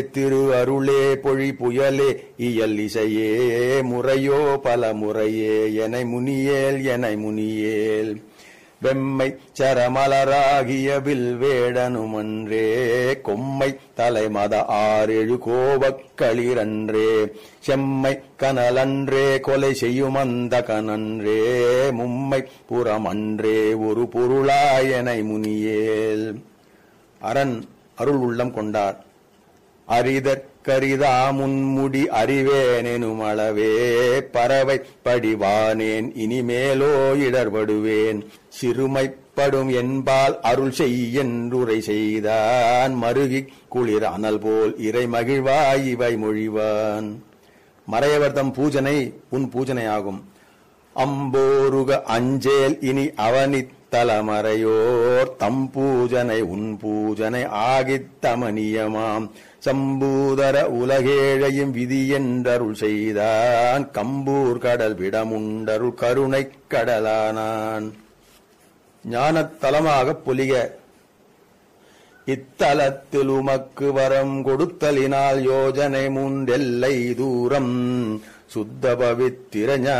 திரு அருளே பொழி புயலே இயல் இசையே முறையோ பல முறையே எனை முனியேல் எனை முனியேல் வெம்மை சரமலராகிய வில்வேடனுமன்றே கொம்மை தலைமத ஆறெழு கோவக்களிரன்றே செம்மை கனலன்றே கொலை செய்யும் அந்த கனன்றே மும்மை புறமன்றே ஒரு பொருளாயனை முனியேல் அரண் அருள் உள்ளம் கொண்டார் அரிதற்கரிதா முன்முடி அறிவேனெனும் அளவே பறவை படிவானேன் இனிமேலோ இடர்படுவேன் சிறுமைப்படும் என்பால் அருள் செய்யென்றுரை செய்தான் மருகிக் குளிர் அனல் போல் இறை மகிழ்வாய் இவை மொழிவான் மறையவர் தம் பூஜனை உன் பூஜனையாகும் அம்போருக அஞ்சேல் இனி அவனித் தலமறையோர் தம் பூஜனை உன் பூஜனை ஆகித் தமனியமாம் சம்பூதர உலகேழையும் விதி என்றருள் செய்தான் கம்பூர் கடல் விடமுண்டருள் கருணைக் கடலானான் ஞானத் தலமாகப் பொலிக இத்தலத்தில் உமக்கு வரம் கொடுத்தலினால் யோஜனை மூன்றெல்லை தூரம் சுத்த பவித்திர ஞான